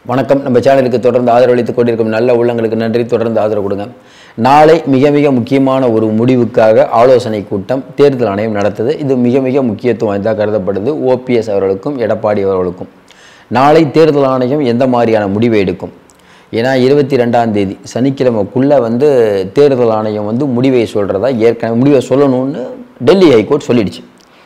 வணக்கம் நம்ம சேனலுக்கு தொடர்ந்து ஆதரவளித்துக் கொண்டிருக்கும் நல்ல உள்ளங்களுக்கு நன்றி தொடர்ந்து ஆதரவு கொடுங்க நாளை மிக மிக முக்கியமான ஒரு முடிவுக்காக ஆலோசனை கூட்டம் தேர்தல் ஆணையம் நடத்துது இது மிக மிக முக்கியத்துவம் வாய்ந்ததாக கருதப்படுது ஓபிஎஸ் அவர்களுக்கும் எடப்பாடி அவர்களுக்கும் நாளை தேர்தல் ஆணையம் எந்த மாதிரியான முடிவை எடுக்கும் ஏன்னா இருபத்தி ரெண்டாம் தேதி சனிக்கிழமைக்குள்ளே வந்து தேர்தல் ஆணையம் வந்து முடிவை சொல்கிறதா ஏற்கனவே முடிவை சொல்லணும்னு டெல்லி ஹைகோர்ட் சொல்லிடுச்சு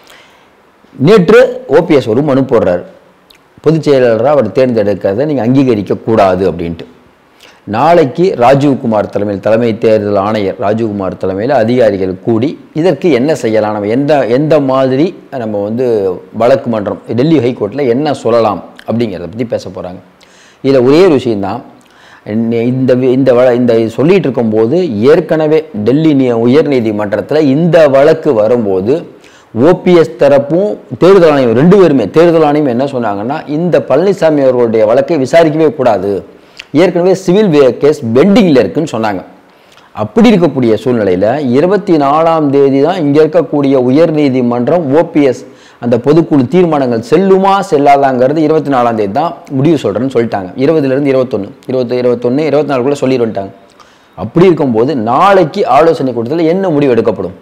நேற்று ஓபிஎஸ் ஒரு மனு போடுறாரு பொதுச் செயலாளராக அவர் தேர்ந்தெடுக்கிறதை நீங்கள் அங்கீகரிக்க கூடாது அப்படின்ட்டு நாளைக்கு ராஜீவ்குமார் தலைமையில் தலைமை தேர்தல் ஆணையர் ராஜீவ்குமார் தலைமையில் அதிகாரிகள் கூடி இதற்கு என்ன செய்யலாம் நம்ம எந்த எந்த மாதிரி நம்ம வந்து வழக்கு மன்றம் டெல்லி ஹைகோர்ட்டில் என்ன சொல்லலாம் அப்படிங்கிறத பற்றி பேச போகிறாங்க இதில் ஒரே ஒரு விஷயம்தான் இந்த- இந்த வி- இந்த வழ இந்த சொல்லிட்டு இருக்கும்போது ஏற்கனவே டெல்லி நீ உயர்நீதிமன்றத்தில் இந்த வழக்கு வரும்போது ஓபிஎஸ் தரப்பும் தேர்தல் ஆணையம் ரெண்டு பேருமே தேர்தல் ஆணையம் என்ன சொன்னாங்கன்னா இந்த பழனிசாமி அவர்களுடைய வழக்கை விசாரிக்கவே கூடாது ஏற்கனவே சிவில் கேஸ் பெண்டிங்கில் இருக்குன்னு சொன்னாங்க அப்படி இருக்கக்கூடிய சூழ்நிலையில் இருபத்தி நாலாம் தேதி தான் இங்கே இருக்கக்கூடிய உயர்நீதிமன்றம் ஓபிஎஸ் அந்த பொதுக்குழு தீர்மானங்கள் செல்லுமா செல்லாதாங்கிறது இருபத்தி நாலாம் தேதி தான் முடிவு சொல்கிறேன்னு சொல்லிட்டாங்க இருபதுலேருந்து இருபத்தொன்று இருபத்தி இருபத்தொன்று இருபத்தி நாலுக்குள்ளே சொல்லி வந்துட்டாங்க அப்படி இருக்கும்போது நாளைக்கு ஆலோசனை கூட்டத்தில் என்ன முடிவு எடுக்கப்படும்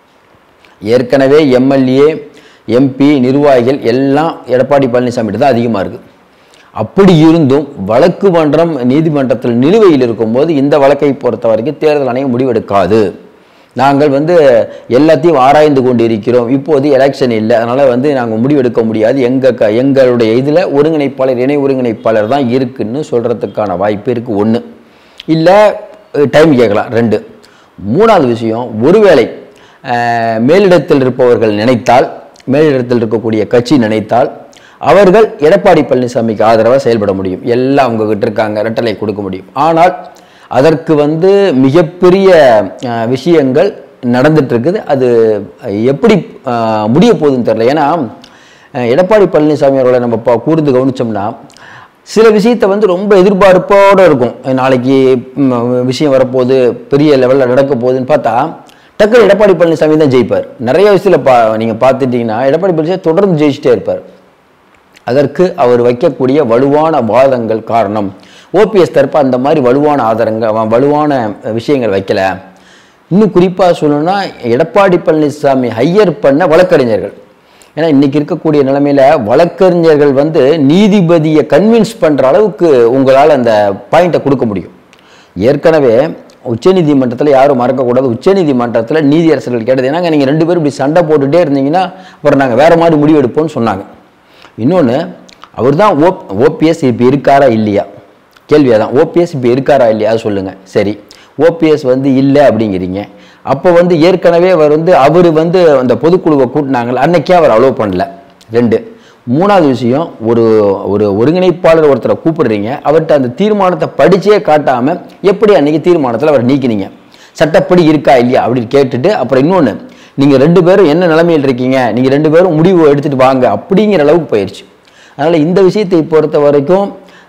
ஏற்கனவே எம்எல்ஏ எம்பி நிர்வாகிகள் எல்லாம் எடப்பாடி பழனிசாமி தான் அதிகமாக இருக்குது அப்படி இருந்தும் வழக்கு மன்றம் நீதிமன்றத்தில் நிலுவையில் இருக்கும்போது இந்த வழக்கை பொறுத்த வரைக்கும் தேர்தல் ஆணையம் முடிவெடுக்காது நாங்கள் வந்து எல்லாத்தையும் ஆராய்ந்து கொண்டு இருக்கிறோம் இப்போது எலெக்ஷன் இல்லை அதனால் வந்து நாங்கள் முடிவெடுக்க முடியாது எங்கள் க எங்களுடைய இதில் ஒருங்கிணைப்பாளர் இணை ஒருங்கிணைப்பாளர் தான் இருக்குன்னு சொல்கிறதுக்கான வாய்ப்பு இருக்குது ஒன்று இல்லை டைம் கேட்கலாம் ரெண்டு மூணாவது விஷயம் ஒருவேளை அஹ், மேலிடத்தில் இருப்பவர்கள் நினைத்தால் மேலிடத்தில் இருக்கக்கூடிய கட்சி நினைத்தால் அவர்கள் எடப்பாடி பழனிசாமிக்கு ஆதரவாக செயல்பட முடியும் எல்லாம் அவங்க கிட்ட இருக்காங்க ரெட்டலை கொடுக்க முடியும் ஆனால் அதற்கு வந்து மிகப்பெரிய அஹ், விஷயங்கள் நடந்துட்டு இருக்குது அது எப்படி அஹ், முடிய போகுதுன்னு தெரியல ஏன்னா அஹ், எடப்பாடி பழனிசாமி அவர்களை நம்ம பா- கூர்ந்து கவனிச்சோம்னா சில விஷயத்தை வந்து ரொம்ப எதிர்பார்ப்போடு இருக்கும் நாளைக்கு ம், விஷயம் வரப்போகுது பெரிய லெவலில் நடக்க போகுதுன்னு பார்த்தா டக்குனு எடப்பாடி பழனிசாமி தான் ஜெயிப்பார் நிறைய விஷயத்தில் பா நீங்கள் பார்த்துட்டிங்கன்னா எடப்பாடி பழனிசாமி தொடர்ந்து ஜெயிச்சிட்டே இருப்பார் அதற்கு அவர் வைக்கக்கூடிய வலுவான வாதங்கள் காரணம் ஓபிஎஸ் தரப்பு அந்த மாதிரி வலுவான ஆதாரங்கள் வ- வலுவான விஷயங்கள் வைக்கல இன்னும் குறிப்பாக சொல்லணும்னா எடப்பாடி பழனிசாமி ஹையர் பண்ண வழக்கறிஞர்கள் ஏன்னா இன்னைக்கு இருக்கக்கூடிய நிலைமையில வழக்கறிஞர்கள் வந்து நீதிபதியை கன்வின்ஸ் பண்ற அளவுக்கு உங்களால் அந்த பாயிண்ட்டை கொடுக்க முடியும் ஏற்கனவே உச்சநீதிமன்றத்தில் யாரும் மறக்கக்கூடாது உச்சநீதிமன்றத்தில் நீதியரசர்கள் கேட்டது ஏன்னாங்க நீங்கள் ரெண்டு பேரும் இப்படி சண்டை போட்டுட்டே இருந்தீங்கன்னா அப்புறம் நாங்கள் வேற மாதிரி முடிவெடுப்போம்னு சொன்னாங்க இன்னொன்று அவர் தான் ஓ ஓபிஎஸ் இப்போ இருக்காரா இல்லையா கேள்வியாக தான் ஓபிஎஸ் இப்போ இருக்காரா இல்லையா அது சொல்லுங்கள் சரி ஓபிஎஸ் வந்து இல்லை அப்படிங்கிறீங்க அப்போ வந்து ஏற்கனவே அவர் வந்து அவர் வந்து அந்த பொதுக்குழுவை கூட்டினாங்கல்ல அன்னைக்கே அவர் அலோவ் பண்ணல ரெண்டு மூணாவது விஷயம் ஒரு ஒரு ஒருங்கிணைப்பாளர் ஒருத்தரை கூப்பிடுறீங்க அவர்கிட்ட அந்த தீர்மானத்தை படிச்சே காட்டாமல் எப்படி அன்னைக்கு தீர்மானத்தில் அவர் நீக்கினீங்க சட்டப்படி இருக்கா இல்லையா அப்படின்னு கேட்டுட்டு அப்புறம் இன்னொன்று நீங்கள் ரெண்டு பேரும் என்ன நிலைமையில் இருக்கீங்க நீங்கள் ரெண்டு பேரும் முடிவு எடுத்துட்டு வாங்க அப்படிங்கிற அளவுக்கு போயிடுச்சு அதனால் இந்த விஷயத்தை பொறுத்த வரைக்கும்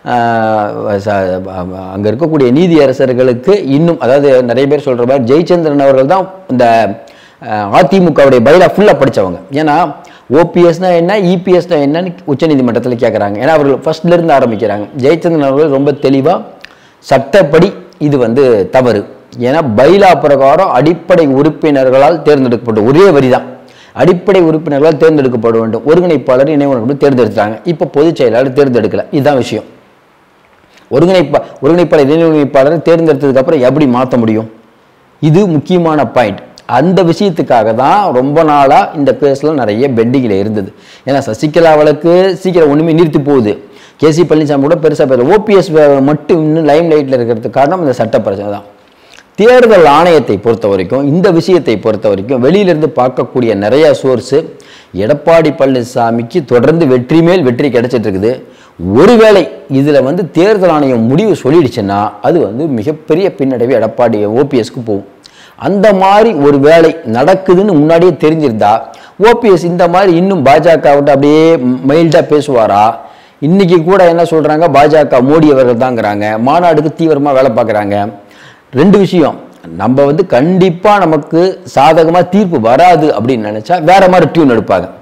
அங்கே இருக்கக்கூடிய நீதியரசர்களுக்கு இன்னும் அதாவது நிறைய பேர் சொல்கிற மாதிரி ஜெயச்சந்திரன் அவர்கள் தான் இந்த அஹ், அதிமுகவுடைய பைலா ஃபுல்லாக படிச்சவங்க ஏன்னா ஓபிஎஸ்னா என்ன இபிஎஸ்னா என்னன்னு உச்சநீதிமன்றத்தில் கேட்குறாங்க ஏன்னா அவர்கள் ஃபர்ஸ்ட்ல இருந்து ஆரம்பிக்கிறாங்க ஜெயச்சந்திரன் அவர்கள் ரொம்ப தெளிவாக சட்டப்படி இது வந்து தவறு ஏன்னா பைலா பிரகாரம் அடிப்படை உறுப்பினர்களால் தேர்ந்தெடுக்கப்பட்ட ஒரே வரி தான் அடிப்படை உறுப்பினர்களால் தேர்ந்தெடுக்கப்பட வேண்டும் ஒருங்கிணைப்பாளர் இணை ஒருங்கிணைப்பாளர் தேர்ந்தெடுத்தாங்க இப்போ பொதுச் செயலாளர் தேர்ந்தெடுக்கல இதுதான் விஷயம் ஒருங்கிணைப்பா ஒருங்கிணைப்பாளர் இணை ஒருங்கிணைப்பாளரை தேர்ந்தெடுத்ததுக்கு அப்புறம் எப்படி மாற்ற முடியும் இது முக்கியமான பாயிண்ட் அந்த விஷயத்துக்காக தான் ரொம்ப நாளாக இந்த கேஸில் நிறைய பெண்டிங்கில் இருந்தது ஏன்னா சசிகலா வழக்கு சீக்கிரம் ஒன்றுமே நிறுத்தி போகுது கேசி பழனிசாமி கூட பெருசாக பேர் ஓபிஎஸ் மட்டும் இன்னும் லைம் லைட்டில் இருக்கிறதுக்கு காரணம் இந்த சட்ட பிரச்சனை தான் தேர்தல் ஆணையத்தை பொறுத்த வரைக்கும் இந்த விஷயத்தை பொறுத்த வரைக்கும் வெளியிலிருந்து பார்க்கக்கூடிய நிறைய சோர்ஸு எடப்பாடி பழனிசாமிக்கு தொடர்ந்து வெற்றி மேல் வெற்றி கிடைச்சிட்டு இருக்குது ஒருவேளை இதில் வந்து தேர்தல் ஆணையம் முடிவு சொல்லிடுச்சுன்னா அது வந்து மிகப்பெரிய பின்னடைவு எடப்பாடி ஓபிஎஸ்க்கு போகும் அந்த மாதிரி ஒரு வேலை நடக்குதுன்னு முன்னாடியே தெரிஞ்சிருந்தா ஓபிஎஸ் இந்த மாதிரி இன்னும் பாஜகவிட்ட அப்படியே மைல்டாக பேசுவாரா இன்னைக்கு கூட என்ன சொல்றாங்க பாஜக மோடி அவர்கள் தாங்கிறாங்க மாநாடுக்கு தீவிரமாக வேலை பார்க்குறாங்க ரெண்டு விஷயம் நம்ம வந்து கண்டிப்பாக நமக்கு சாதகமாக தீர்ப்பு வராது அப்படின்னு நினச்சா வேற மாதிரி டியூன் எடுப்பாங்க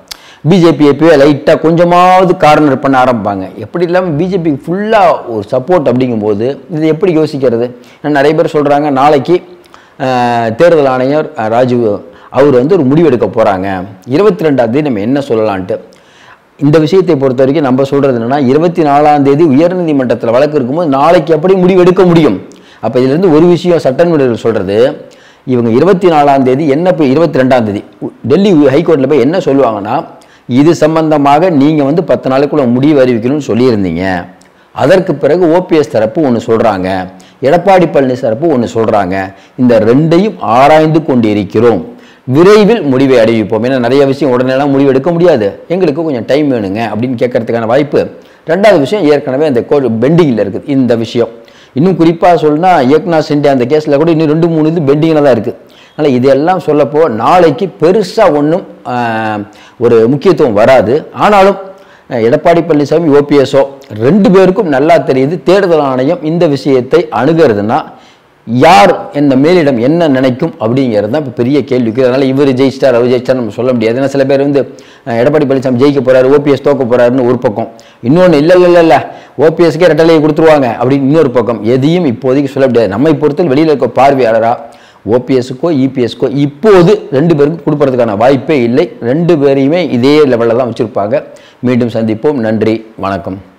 பிஜேபி எப்பயே லைட்டாக கொஞ்சமாவது கார்னர் பண்ண ஆரம்பிப்பாங்க எப்படி இல்லாமல் பிஜேபிக்கு ஃபுல்லாக ஒரு சப்போர்ட் அப்படிங்கும்போது இது எப்படி யோசிக்கிறது ஏன்னா நிறைய பேர் சொல்கிறாங்க நாளைக்கு அஹ், தேர்தல் ஆணையர் அஹ், ராஜீவ் அவர் வந்து ஒரு முடிவு எடுக்க போகிறாங்க இருபத்தி ரெண்டாம் தேதி நம்ம என்ன சொல்லலான்ட்டு இந்த விஷயத்தை பொறுத்த வரைக்கும் நம்ம சொல்கிறது என்னன்னா இருபத்தி நாலாம் தேதி உயர்நீதிமன்றத்தில் வழக்கு இருக்கும்போது நாளைக்கு எப்படி முடிவு எடுக்க முடியும் அப்போ இதிலிருந்து ஒரு விஷயம் சட்டநிலையில் சொல்கிறது இவங்க இருபத்தி நாலாம் தேதி என்ன இப்போ இருபத்தி ரெண்டாம் தேதி உ- டெல்லி ஹைகோர்ட்டில் போய் என்ன சொல்லுவாங்கன்னா இது சம்பந்தமாக நீங்கள் வந்து பத்து நாளுக்குள்ள முடிவு அறிவிக்கணும்னு சொல்லியிருந்தீங்க அதற்கு பிறகு ஓபிஎஸ் தரப்பு ஒன்று சொல்கிறாங்க எடப்பாடி பழனிசாமி தரப்பு ஒன்று சொல்கிறாங்க இந்த ரெண்டையும் ஆராய்ந்து கொண்டிருக்கிறோம் விரைவில் முடிவை அறிவிப்போம் ஏன்னா நிறைய விஷயம் உடனேலாம் முடிவு எடுக்க முடியாது எங்களுக்கு கொஞ்சம் டைம் வேணுங்க அப்படின்னு கேட்கறதுக்கான வாய்ப்பு ரெண்டாவது விஷயம் ஏற்கனவே அந்த கோர்ட் பெண்டிங்கில் இருக்குது இந்த விஷயம் இன்னும் குறிப்பாக சொல்லணும்னா ஏக்நாத் சிண்டே அந்த கேஸில் கூட இன்னும் ரெண்டு மூணு இது பெண்டிங்கில் தான் இருக்குது அதனால் இதெல்லாம் சொல்லப்போ நாளைக்கு பெருசாக ஒன்றும் ஒரு முக்கியத்துவம் வராது ஆனாலும் அஹ், எடப்பாடி பழனிசாமி ஓபிஎஸ்ஓ ரெண்டு பேருக்கும் நல்லா தெரியுது தேர்தல் ஆணையம் இந்த விஷயத்தை அணுகிறதுனா யார் இந்த மேலிடம் என்ன நினைக்கும் அப்படிங்கிறது தான் இப்போ பெரிய கேள்விக்கு அதனால் இவர் ஜெயிச்சிட்டார் அவர் ஜெயிச்சிட்டார் நம்ம சொல்ல முடியாது ஏன்னா சில பேர் வந்து அஹ், எடப்பாடி பழனிசாமி ஜெயிக்க போறாரு ஓபிஎஸ் தோக்க போறாருன்னு ஒரு பக்கம் இன்னொன்று இல்லை இல்லை இல்லை இல்லை ஓபிஎஸ்க்கே ரெட்டலையை கொடுத்துருவாங்க அப்படின்னு இன்னொரு பக்கம் எதையும் இப்போதைக்கு சொல்ல முடியாது நம்மை பொறுத்தல் வெளியில் இருக்க பார்வையாளரா ஓபிஎஸ்க்கோ இபிஎஸ்க்கோ இப்போது ரெண்டு பேருக்கும் கொடுப்பறதுக்கான வாய்ப்பே இல்லை ரெண்டு பேரையுமே இதே லெவலில் தான் வச்சுருப்பாங்க மீண்டும் சந்திப்போம் நன்றி வணக்கம்